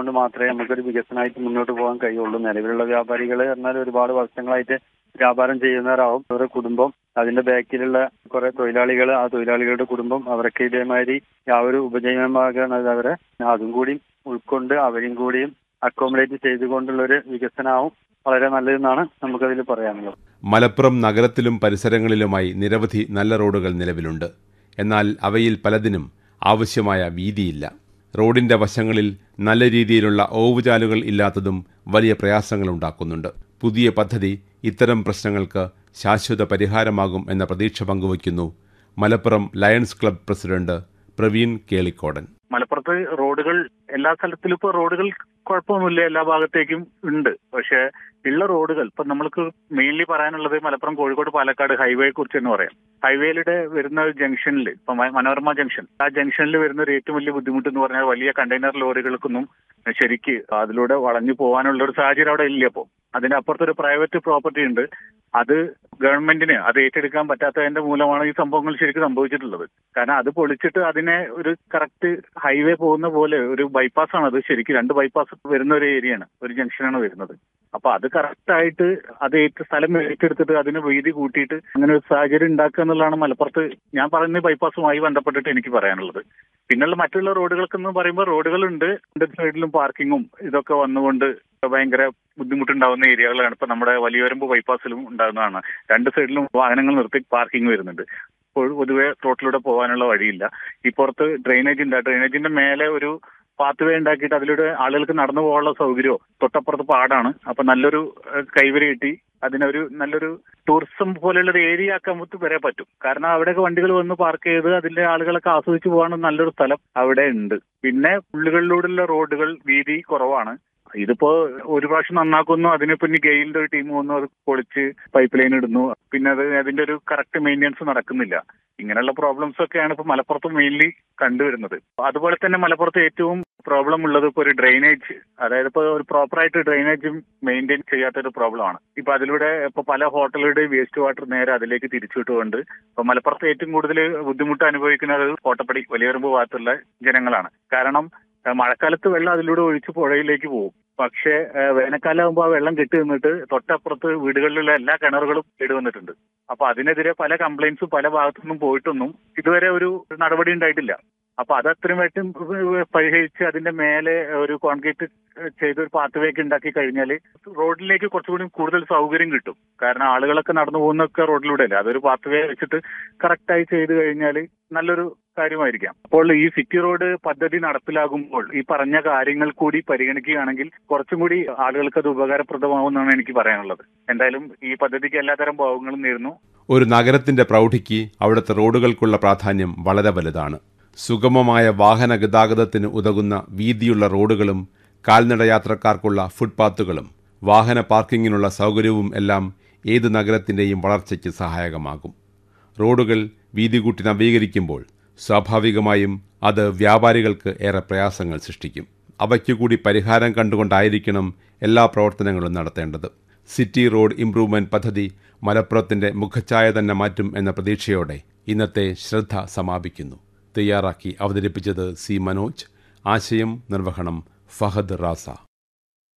കൊണ്ട് മാത്രമേ നമുക്കൊരു വികസനമായിട്ട് മുന്നോട്ട് പോകാൻ കഴിയുള്ളൂ നിലവിലുള്ള വ്യാപാരികൾ പറഞ്ഞാൽ ഒരുപാട് വർഷങ്ങളായിട്ട് വ്യാപാരം ചെയ്യുന്നവരാവും അവരുടെ കുടുംബം അതിന്റെ ബാക്കിലുള്ള കുറെ തൊഴിലാളികൾ ആ തൊഴിലാളികളുടെ കുടുംബം അവരൊക്കെ ഇതേമാതിരി ആ ഒരു ഉപജീവനമാകുന്നത് അവരെ അതും കൂടി ഉൾക്കൊണ്ട് അവരും കൂടിയും അക്കോമഡേറ്റ് ചെയ്തുകൊണ്ടുള്ള ഒരു വികസനമാവും വളരെ നല്ലതെന്നാണ് നമുക്കതിൽ പറയാനുള്ളത് മലപ്പുറം നഗരത്തിലും പരിസരങ്ങളിലുമായി നിരവധി നല്ല റോഡുകൾ നിലവിലുണ്ട് എന്നാൽ അവയിൽ പലതിനും ആവശ്യമായ വീതിയില്ല റോഡിന്റെ വശങ്ങളിൽ നല്ല രീതിയിലുള്ള ഓവുചാലുകൾ ഇല്ലാത്തതും വലിയ പ്രയാസങ്ങളുണ്ടാക്കുന്നുണ്ട് പുതിയ പദ്ധതി ഇത്തരം പ്രശ്നങ്ങൾക്ക് ശാശ്വത പരിഹാരമാകും എന്ന പ്രതീക്ഷ പങ്കുവയ്ക്കുന്നു Malappuram lions club president Praveen Kelikodan മലപ്പുറത്ത് റോഡുകൾ എല്ലാ സ്ഥലത്തിലും ഇപ്പൊ റോഡുകൾ കുഴപ്പമൊന്നുമില്ല എല്ലാ ഭാഗത്തേക്കും ഉണ്ട് പക്ഷെ ഉള്ള റോഡുകൾ ഇപ്പൊ നമ്മൾക്ക് മെയിൻലി പറയാനുള്ളത് മലപ്പുറം കോഴിക്കോട് പാലക്കാട് ഹൈവേയെ കുറിച്ച് എന്ന് പറയാം ഹൈവേയിലൂടെ വരുന്ന ജംഗ്ഷനിൽ ഇപ്പൊ മ- മനോരമ ജംഗ്ഷൻ ആ ജംഗ്ഷനിൽ വരുന്ന ഒരു ഏറ്റവും വലിയ ബുദ്ധിമുട്ട് എന്ന് പറഞ്ഞാൽ വലിയ കണ്ടെയ്നർ ലോറികൾക്കൊന്നും ശരിക്ക് അതിലൂടെ വളഞ്ഞു പോകാനുള്ള ഒരു സാഹചര്യം അവിടെ ഇല്ല ഇപ്പോ അതിനപ്പുറത്ത് ഒരു പ്രൈവറ്റ് പ്രോപ്പർട്ടി ഉണ്ട് അത് ഗവൺമെന്റിന് അത് ഏറ്റെടുക്കാൻ പറ്റാത്തതിന്റെ മൂലമാണ് ഈ സംഭവങ്ങൾ ശരിക്കും സംഭവിച്ചിട്ടുള്ളത് കാരണം അത് പൊളിച്ചിട്ട് അതിനെ ഒരു കറക്റ്റ് ഹൈവേ പോകുന്ന പോലെ ഒരു ബൈപ്പാസ് ആണ് അത് ശരിക്കും രണ്ട് ബൈപ്പാസ് വരുന്ന ഒരു ഏരിയയാണ് ഒരു ജംഗ്ഷനാണ് വരുന്നത് അപ്പൊ അത് കറക്റ്റ് ആയിട്ട് അത് ഏറ്റ സ്ഥലം ഏറ്റെടുത്തിട്ട് അതിന് വീതി കൂട്ടിയിട്ട് അങ്ങനെ ഒരു സാഹചര്യം ഉണ്ടാക്കുക എന്നുള്ളതാണ് മലപ്പുറത്ത് ഞാൻ പറയുന്ന ബൈപ്പാസുമായി ബന്ധപ്പെട്ടിട്ട് എനിക്ക് പറയാനുള്ളത് പിന്നുള്ള മറ്റുള്ള റോഡുകൾക്കെന്ന് പറയുമ്പോൾ റോഡുകളുണ്ട് രണ്ട് സൈഡിലും പാർക്കിങ്ങും ഇതൊക്കെ വന്നുകൊണ്ട് ഭയങ്കര ബുദ്ധിമുട്ടുണ്ടാവുന്ന ഏരിയകളാണ് ഇപ്പൊ നമ്മുടെ വലിയവരമ്പ് ബൈപ്പാസിലും ഉണ്ടാകുന്നതാണ് രണ്ട് സൈഡിലും വാഹനങ്ങൾ നിർത്തി പാർക്കിംഗ് വരുന്നുണ്ട് ഇപ്പോൾ പൊതുവെ റോട്ടിലൂടെ പോകാനുള്ള വഴിയില്ല ഈ പുറത്ത് ഡ്രെയിനേജ് ഉണ്ട് ആ ഡ്രെയിനേജിന്റെ മേലെ ഒരു പാത്ത് വേ ഉണ്ടാക്കിയിട്ട് അതിലൂടെ ആളുകൾക്ക് നടന്നു പോകാനുള്ള സൗകര്യമോ തൊട്ടപ്പുറത്ത് പാടാണ് അപ്പൊ നല്ലൊരു ഏഹ്, കൈവരി കിട്ടി അതിനൊരു നല്ലൊരു ടൂറിസം പോലെയുള്ള ഒരു ഏരിയ ആക്കാൻ നമുക്ക് വരെ പറ്റും കാരണം അവിടെയൊക്കെ വണ്ടികൾ വന്ന് പാർക്ക് ചെയ്ത് അതിന്റെ ആളുകളൊക്കെ ആസ്വദിച്ച് പോകാൻ നല്ലൊരു സ്ഥലം അവിടെ ഉണ്ട് പിന്നെ ഉള്ളുകളിലൂടെയുള്ള റോഡുകൾ വീതി കുറവാണ് ഇതിപ്പോ ഒരു പ്രാവശ്യം നന്നാക്കുന്നു അതിന് പിന്നെ ഗെയിലിന്റെ ഒരു ടീം വന്നു അത് പൊളിച്ച് പൈപ്പ് ലൈൻ ഇടുന്നു പിന്നെ അത് അതിന്റെ ഒരു കറക്റ്റ് മെയിൻ്റെനൻസ് നടക്കുന്നില്ല ഇങ്ങനെയുള്ള പ്രോബ്ലംസ് ഒക്കെയാണ് ഇപ്പൊ മലപ്പുറത്ത് മെയിൻലി കണ്ടുവരുന്നത് അതുപോലെ തന്നെ മലപ്പുറത്ത് ഏറ്റവും പ്രോബ്ലം ഉള്ളത് ഇപ്പൊ ഒരു ഡ്രെയിനേജ് അതായത് ഇപ്പൊ ഒരു പ്രോപ്പർ ആയിട്ട് ഡ്രെയിനേജ് മെയിൻറ്റെയിൻ ചെയ്യാത്ത ഒരു പ്രോബ്ലമാണ് ഇപ്പൊ അതിലൂടെ ഇപ്പൊ പല ഹോട്ടലുകളുടെ വേസ്റ്റ് വാട്ടർ നേരെ അതിലേക്ക് തിരിച്ചുവിട്ടുകൊണ്ട് ഇപ്പൊ മലപ്പുറത്ത് ഏറ്റവും കൂടുതൽ ബുദ്ധിമുട്ട് അനുഭവിക്കുന്നത് കോട്ടപ്പടി വലിയറമ്പ് ഭാഗത്തുള്ള ജനങ്ങളാണ് കാരണം ഏഹ് മഴക്കാലത്ത് വെള്ളം അതിലൂടെ ഒഴിച്ച് പുഴയിലേക്ക് പോകും പക്ഷേ ഏഹ് വേനൽക്കാലമാകുമ്പോൾ ആ വെള്ളം കെട്ടി നിന്നിട്ട് തൊട്ടപ്പുറത്ത് വീടുകളിലുള്ള എല്ലാ കിണറുകളും കേടുവന്നിട്ടുണ്ട് അപ്പൊ അതിനെതിരെ പല കംപ്ലൈന്റ്സും പല ഭാഗത്തുനിന്നും പോയിട്ടൊന്നും ഇതുവരെ ഒരു നടപടി ഉണ്ടായിട്ടില്ല അപ്പൊ അത് അത്രയുമായിട്ടും പരിഹരിച്ച് അതിന്റെ മേലെ ഒരു കോൺക്രീറ്റ് ചെയ്ത് ഒരു പാത്വേക്ക് ഉണ്ടാക്കി കഴിഞ്ഞാൽ റോഡിലേക്ക് കുറച്ചുകൂടി കൂടുതൽ സൗകര്യം കിട്ടും കാരണം ആളുകളൊക്കെ നടന്നു പോകുന്നൊക്കെ റോഡിലൂടെ അല്ലേ അതൊരു പാത്വേ വെച്ചിട്ട് കറക്റ്റായി ചെയ്ത് കഴിഞ്ഞാൽ നല്ലൊരു കാര്യമായിരിക്കാം അപ്പോൾ ഈ സിറ്റി റോഡ് പദ്ധതി നടപ്പിലാകുമ്പോൾ ഈ പറഞ്ഞ കാര്യങ്ങൾ കൂടി പരിഗണിക്കുകയാണെങ്കിൽ കുറച്ചും കൂടി ആളുകൾക്ക് അത് ഉപകാരപ്രദമാവുമെന്നാണ് എനിക്ക് പറയാനുള്ളത് എന്തായാലും ഈ പദ്ധതിക്ക് എല്ലാത്തരം ഭാവങ്ങളും നേരുന്നു ഒരു നഗരത്തിന്റെ പ്രൗഢിക്ക് അവിടുത്തെ റോഡുകൾക്കുള്ള പ്രാധാന്യം വളരെ വലുതാണ് സുഗമമായ വാഹന ഗതാഗതത്തിന് ഉതകുന്ന വീതിയുള്ള റോഡുകളും കാൽനട യാത്രക്കാർക്കുള്ള ഫുട്പാത്തുകളും വാഹന പാർക്കിങ്ങിനുള്ള സൗകര്യവും എല്ലാം ഏത് നഗരത്തിൻ്റെയും വളർച്ചയ്ക്ക് സഹായകമാകും റോഡുകൾ വീതി കൂട്ടി നവീകരിക്കുമ്പോൾ സ്വാഭാവികമായും അത് വ്യാപാരികൾക്ക് ഏറെ പ്രയാസങ്ങൾ സൃഷ്ടിക്കും അവയ്ക്കു കൂടി പരിഹാരം കണ്ടുകൊണ്ടായിരിക്കണം എല്ലാ പ്രവർത്തനങ്ങളും നടത്തേണ്ടത് സിറ്റി റോഡ് ഇംപ്രൂവ്മെന്റ് പദ്ധതി മലപ്പുറത്തിന്റെ മുഖച്ഛായ തന്നെ മാറ്റും എന്ന പ്രതീക്ഷയോടെ ഇന്നത്തെ ശ്രദ്ധ സമാപിക്കുന്നു തയ്യാറാക്കി അവതരിപ്പിച്ചത് സി മനോജ് ആശയം നിർവഹണം ഫഹദ് റാസ